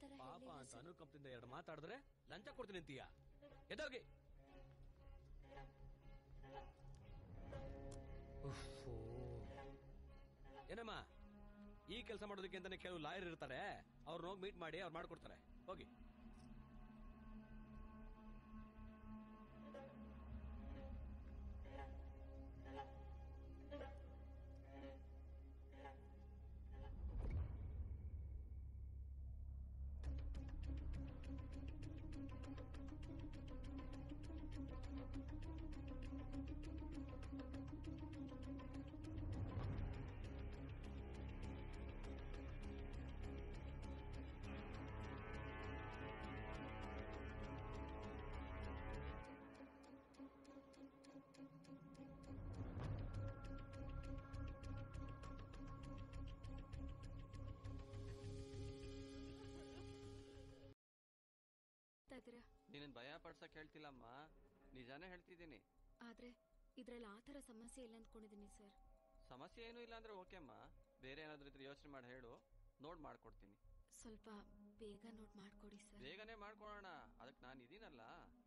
ತರ ಪಾಪ ಹೇಳಿಲ್ಲ ಅಂತ ಸರ್. ಅನುಕಂಪದಿಂದ ಎರಡು ಮಾತಾಡಿದ್ರೆ ಲಂಚ ಕೊಡ್ತೀನಿ ಅಂತೀಯ ಎದೋಗಿ ಉಫ್ಫೋ. ಏನಮ್ಮ ಈ ಕೆಲಸ ಮಾಡೋದಕ್ಕೆ ಅಂತಾನೆ ಕೆಲವು ಲಾಯರ್ ಇರ್ತಾರೆ ಅವ್ರನ್ನ ಹೋಗಿ ಮೀಟ್ ಮಾಡಿ ಅವ್ರು ಮಾಡ್ಕೊಡ್ತಾರೆ ಹೋಗಿ ಮಾಡ್ತಾ ಇದ್ದೀರಾ ನೀನನ್ ಭಯ ಪಡ್ಸಕ್ ಹೇಳ್ತಿಲ್ಲಮ್ಮ ನಿಜಾನೇ ಹೇಳ್ತಿದ್ದೀನಿ ಆದ್ರೆ ಇದ್ರಲ್ಲಿ ಆ ತರ ಸಮಸ್ಯೆ ಇಲ್ಲ ಅಂದ್ಕೊಂಡಿದೀನಿ ಸರ್ ಸಮಸ್ಯೆ ಏನೂ ಇಲ್ಲ ಅಂದ್ರೆ ಓಕೆ ಅಮ್ಮ ಬೇರೆ ಏನಾದ್ರೂ ಇದ್ರೆ ಯೋಚನೆ ಮಾಡಿ ಹೇಳು ನೋಡ್ ಮಾಡ್ಕೊಡ್ತೀನಿ ಸ್ವಲ್ಪ ಬೇಗ ನೋಟ್ ಮಾಡ್ಕೊಡಿ ಸರ್ ಬೇಗನೆ ಮಾಡ್ಕೊಳೋಣ ಅದಕ್ಕೆ ನಾನು ಇದೀನಲ್ಲ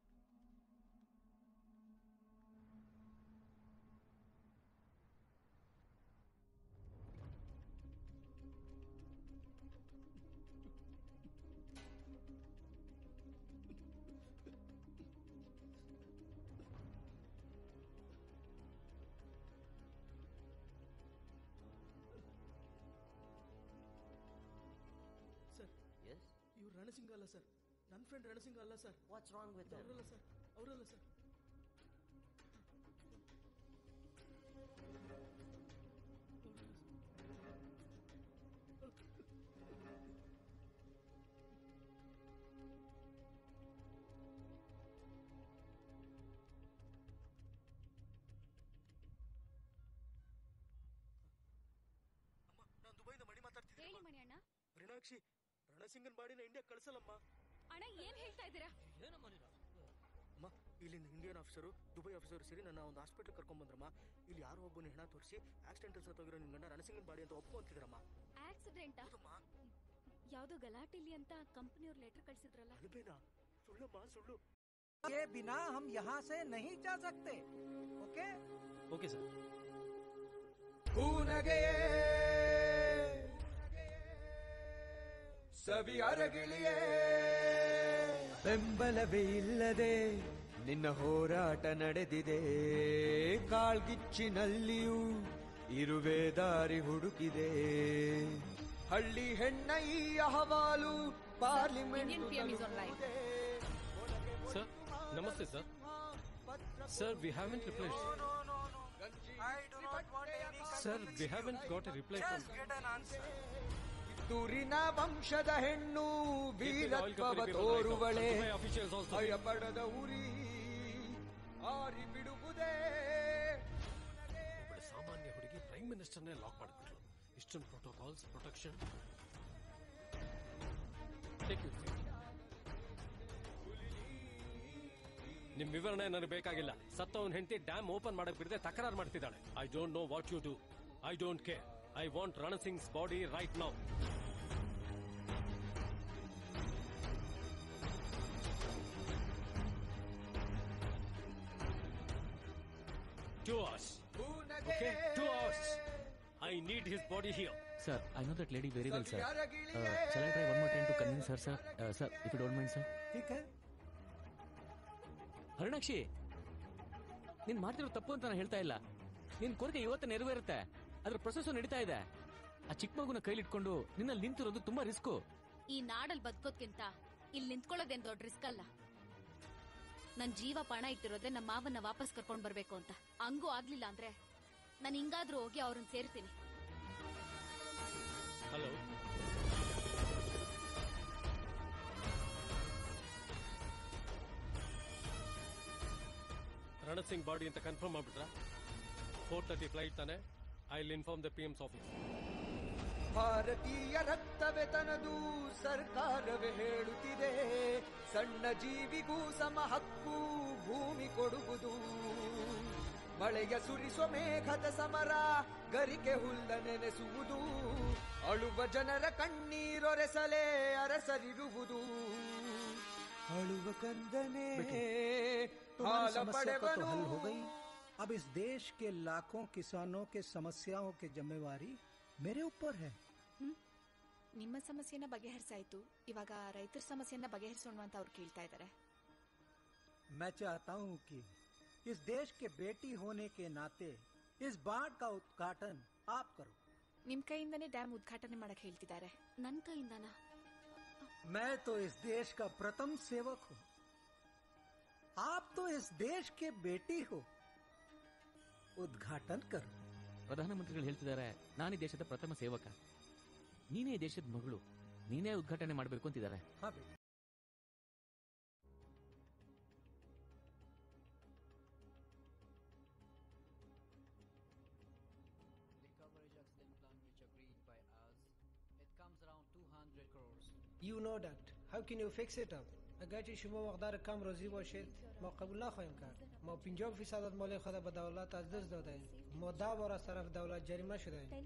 ಸರ್ ಎಸ್ ಇವ್ರು ರಣಸಿಂಗ ಅಲ್ಲ ಸರ್ ನನ್ನ ಫ್ರೆಂಡ್ ರಣಸಿಂಗ ಅಲ್ಲ ಸರ್ ವಾಟ್ಸ್ ರಾಂಗ್ ವಿತ್ ಅವರಲ್ಲ ಸರ್ ಅವರಲ್ಲ ಸರ್ ಅಮ್ಮ ನಾನು ದುಬೈಯಿಂದ ಮಣಿ ಹೇಳಿ ಮಾತಾಡ್ತಿದ್ದೀನಿ ಮಣಿ ಅಣ್ಣ ಮೀನಾಕ್ಷಿ ರಣಸಿಂಗನ್ ಬಾಡಿನ ಇಂಡಿಯಾ ಕಳ್ಸಲ್ಲಮ್ಮ ಅಣ್ಣ ಏನ್ ಹೇಳ್ತಾ ಇದ್ದೀರಾ ಅಮ್ಮ ಇಲ್ಲಿಂದ ಇಂಡಿಯನ್ ಆಫೀಸರು ದುಬೈ ಆಫೀಸರು ಸೇರಿ ನನ್ನ ಒಂದು ಹಾಸ್ಪಿಟಲ್ ಕರ್ಕೊಂಡ್ ಬಂದ್ರಮ್ಮ ಇಲ್ಲಿ ಯಾರೋ ಒಬ್ಬನ ಹೆಣ ತೋರಿಸಿ ಆಕ್ಸಿಡೆಂಟ್ ಸತ್ತೋಗಿರೋ ನಿನ್ ಗಂಡ ರಣಸಿಂಗನ್ ಬಾಡಿ ಅಂತ ಒಪ್ಕೊಂತಿದ್ರಮ್ಮ ಆಕ್ಸಿಡೆಂಟ್ ಹೌದಮ್ಮ ಯಾವ್ದೋ ಗಲಾಟೆಲಿ ಅಂತ ಕಂಪನಿಯವ್ರು ಲೆಟರ್ ಕಳ್ಸಿದ್ರಲ್ಲ ಅಲ್ಬೇನಾ ಸುಳ್ಳಮ್ಮ ಸುಳ್ಳು के बिना हम यहाँ से नहीं जा सकते ओके ಓಕೆ ಸರ್ ಹೂನಗೆಯೇ ಸವಿ ಅರಗಿಳಿಯೇ ಬೆಂಬಲವೇ ಇಲ್ಲದೆ ನಿನ್ನ ಹೋರಾಟ ನಡೆದಿದೆ ಕಾಳ್ಗಿಚ್ಚಿನಲ್ಲಿಯೂ ಇರುವೆ ದಾರಿ ಹುಡುಕಿದೆ ಹಳ್ಳಿ ಹೆಣ್ಣ ಈ ಅಹವಾಲು ಪಾರ್ಲಿಮೆಂಟ್ ಸರ್ ನಮಸ್ತೆ sir sir we haven't replies sir we haven't got a reply ಕಿತ್ತೂರಿನ ವಂಶದ ಹೆಣ್ಣು ವೀರತ್ವವ ತೋರುವಳೆ ಭಯಪಡದ ಉರಿ ಆರಿ ಬಿಡುವುದೇ ಒಬ್ಬಳೆ ಸಾಮಾನ್ಯ ಹುಡುಗಿ ಪ್ರೈಮ್ ಮಿನಿಸ್ಟರ್ನೇ ಲಾಕ್ ಮಾಡಿಬಿಟ್ರು ಇಷ್ಟೊಂದು ಪ್ರೋಟೋಕಾಲ್ಸ್ ಪ್ರೊಟೆಕ್ಷನ್ ನಿಮ್ ವಿವರಣೆ ನನಗೆ ಬೇಕಾಗಿಲ್ಲ ಸತ್ತವನ್ ಹೆಂಡತಿ ಡ್ಯಾಮ್ ಓಪನ್ ಮಾಡಕ್ ಬಿಡದೆ ತಕರಾರು ಮಾಡ್ತಿದ್ದಾಳೆ I don't know what you do I don't care I want Ranasingh's body right now Two hours. Okay? Two hours. I need his body here. Sir, I know that lady very well, sir. Uh, shall I try one more time to convince her, sir? Uh, sir, if you don't mind, sir. ठीक है ಹರಣಾಕ್ಷಿ ನೀನ್ ಮಾಡ್ತಿರೋ ತಪ್ಪು ಅಂತ ನಾನು ಹೇಳ್ತಾ ಇಲ್ಲ ನಿನ್ ಕೋರಿಕೆ ಇವತ್ತು ನೆರವೇರುತ್ತೆ ಅದ್ರ ಪ್ರೊಸೆಸ್ ನಡೀತಾ ಇದೆ ಆ ಚಿಕ್ಕ ಮಗುನ ಕೈಲಿಟ್ಕೊಂಡು ನಿನ್ನಲ್ಲಿ ನಿಂತಿರೋದು ತುಂಬಾ ರಿಸ್ಕು ಈ ನಾಡಲ್ ಬದುಕೋದ್ಕಿಂತ ಇಲ್ಲಿ ನಿಂತ್ಕೊಳ್ಳೋದೇನ್ ದೊಡ್ಡ ರಿಸ್ಕ್ ಅಲ್ಲ ನನ್ ಜೀವ ಪಣ ಇಟ್ಟಿರೋದೇ ನಮ್ಮ ಮಾವನ್ನ ವಾಪಸ್ ಕರ್ಕೊಂಡ್ ಬರ್ಬೇಕು ಅಂತ ಹಂಗೂ ಆಗ್ಲಿಲ್ಲ ಅಂದ್ರೆ ನಾನು ಹಿಂಗಾದ್ರೂ ಹೋಗಿ ಅವ್ರನ್ನ ಸೇರ್ತೀನಿ ಹಲೋ ರಣಸಿಂಗ್ ಬಾಡಿ ಅಂತ ಕನ್ಫರ್ಮ್ ಮಾಡ್ಬಿಟ್ರ ಫೋರ್ ತರ್ಟಿ ಫ್ಲೈಟ್ ತಾನೆ I will inform the P M's office ಭಾರತೀಯ ರಕ್ತವೇ ತನದು ಸರ್ಕಾರವೇ ಹೇಳುತ್ತಿದೆ ಸಣ್ಣ ಜೀವಿಗೂ ಸಮ ಹಕ್ಕು ಭೂಮಿ ಕೊಡುವುದು ಮಳೆಯ ಸುರಿಸೋ ಮೇಘದ ಸಮರ ಗರಿಕೆ ಹುಲ್ಲ ನೆನೆಸುವುದು ಅಳುವ ಜನರ ಕಣ್ಣೀರೊರೆಸಲೇ ಅರಸರಿರುವುದು ಅಳುವ ಕಂದನೆ तुम्हारी ಹಾಲ समस्या का तो ಪಡೆವನು हल हो गई अब इस देश के लाखों किसानों के समस्याओं की जिम्मेवारी मेरे ऊपर है ನಿಮ್ಮ ಸಮಸ್ಯೆನ ಬಗೆಹರಿಸಾಯ್ತು ಇವಾಗ ರೈತರ ಸಮಸ್ಯೆನ ಬಗೆಹರಿಸೋಣ ಅಂತ ಅವ್ರು ಕೇಳ್ತಾ ಇದ್ದಾರೆ मैं चाहता हूँ कि इस देश के बेटी होने के नाते इस बाढ़ का उद्घाटन आप करो ನಿಮ್ ಕೈಯಿಂದನೇ ಡ್ಯಾಮ್ ಉದ್ಘಾಟನೆ ಮಾಡಕ್ ಹೇಳ್ತಿದ್ದಾರೆ ನನ್ ಕೈಯಿಂದನಾ मैं तो इस देश का प्रथम सेवक हूँ आप तो इस देश के बेटी हो उद्घाटन करो ಪ್ರಧಾನಮಂತ್ರಿಗಳು ಹೇಳ್ತಿದ್ದಾರೆ ನಾನು ಈ ದೇಶದ ಪ್ರಥಮ ಸೇವಕ ನೀನೇ ಈ ದೇಶದ ಮಗಳು ನೀನೇ ಉದ್ಘಾಟನೆ ಮಾಡಬೇಕು ಅಂತಿದ್ದಾರೆ हाँ बेटा The coverage accident plan which agreed by us, it comes around 200 crores. You know that. How can you fix it up? اگر چه شما مقدار کم راضی باشید ما قبول نخواهیم کرد ما 50 فیصد از مال خود به دولت از دست داده ایم ما ده بار از طرف دولت جریمه شده ایم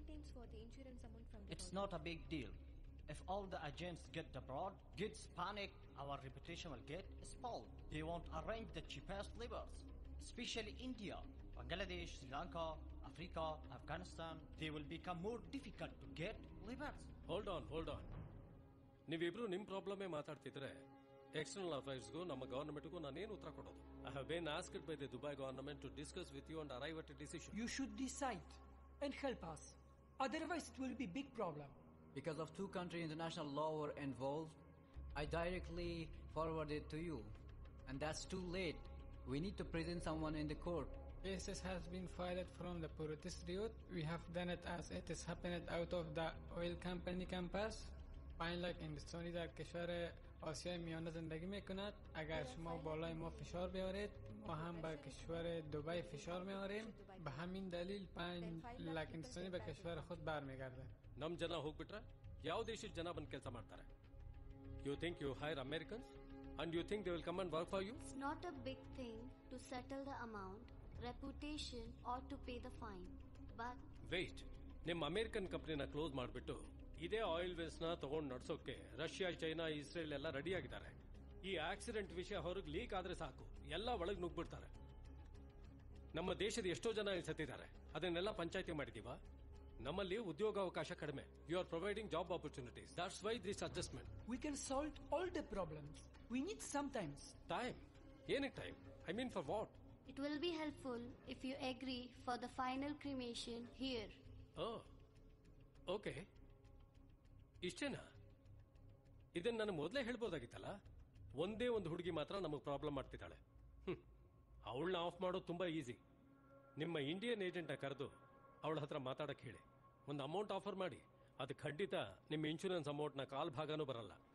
It's not a big deal. If all the agents get abroad, gets panic, our reputation will get spoiled. They won't arrange the cheapest levers, especially India, Bangladesh, Sri Lanka, Africa, Afghanistan. They will become more difficult to get levers. Hold on hold on ನೀವಿಬ್ರು ನಿಮ್ ಪ್ರಾಬ್ಲಮೇ ಮಾತಾಡ್ತಿದ್ರೆ external ಅಫೈರ್ಸ್ಗೂ ನಮ್ಮ ಗವರ್ಮೆಂಟ್ಗೂ ನಾನೇನು ಉತ್ತರ ಕೊಡೋದು I have been asked by the Dubai government to discuss with you and arrive at decision You should decide and help us. Otherwise it will be big problem. Because of two country international law were involved, I directly forwarded to you. And that's too late. We need to present someone in the court. Cases has been filed from the protest route. We have done it as it is happened out of the oil company campus. پنج لک هندوستانی در کشور آسیای میانه زندگی میکند اگر شما بالای ما فشار بیارید ما هم به کشور دبی فشار میاریم به همین دلیل پنج لک هندوستانی به کشور خود برمیگرده ನಮ್ ಜನ ಹೋಗ್ಬಿಟ್ರೆ ಯಾವ ದೇಶದ ಜನ ಬಂದು ಕೆಲಸ ಮಾಡ್ತಾರೆ you think you hire Americans and you think they will come and work for you It's not a big thing to settle the amount, reputation, or to pay the fine. But wait ನಿಮ್ಮ American ಕಂಪ್ನಿನ close ಮಾಡಿಬಿಟ್ಟು ಇದೇ oil ವೇಸ್ ನ ತಗೊಂಡು ನಡ್ಸೋಕೆ Russia China Israel ಎಲ್ಲ ready ಆಗಿದ್ದಾರೆ ಈ ಆಕ್ಸಿಡೆಂಟ್ ವಿಷಯ ಹೊರಗೆ ಲೀಕ್ ಆದ್ರೆ ಸಾಕು ಎಲ್ಲ ಒಳಗೆ ನುಗ್ಬಿಡ್ತಾರೆ ನಮ್ಮ ದೇಶದ ಎಷ್ಟೋ ಜನ ಇಲ್ಲಿ ಸತ್ತಿದ್ದಾರೆ ಅದನ್ನೆಲ್ಲ ಪಂಚಾಯತಿ ಮಾಡಿದೀವ ನಮ್ಮಲ್ಲಿ ಉದ್ಯೋಗಾವಕಾಶ ಕಡಿಮೆ you are providing job opportunities that's why this adjustment We can solve all the problems. We need sometimes. Time ಏನಕ್ಕೆ time I mean for what it will be helpful if you agree for the final cremation here. Oh okay ಇಷ್ಟೇನಾ ಇದನ್ನ ನನಗೆ ಮೊದಲೇ ಹೇಳ್ಬೋದಾಗಿತ್ತಲ್ಲ ಒಂದೇ ಒಂದು ಹುಡುಗಿ ಮಾತ್ರ ನಮಗೆ ಪ್ರಾಬ್ಲಮ್ ಮಾಡ್ತಿದ್ದಾಳೆ ಅವಳನ್ನ ಆಫ್ ಮಾಡೋದು ತುಂಬಾ ಈಸಿ ನಿಮ್ಮ ಇಂಡಿಯನ್ ಏಜೆಂಟ್ನ ಕರೆದು ಅವಳ ಹತ್ರ ಮಾತಾಡಕ್ಕೆ ಹೇಳಿ ಒಂದು ಅಮೌಂಟ್ ಆಫರ್ ಮಾಡಿ ಅದು ಖಂಡಿತ ನಿಮ್ಮ ಇನ್ಶೂರೆನ್ಸ್ ಅಮೌಂಟ್ನ ಕಾಲ್ ಭಾಗನೂ ಬರಲ್ಲ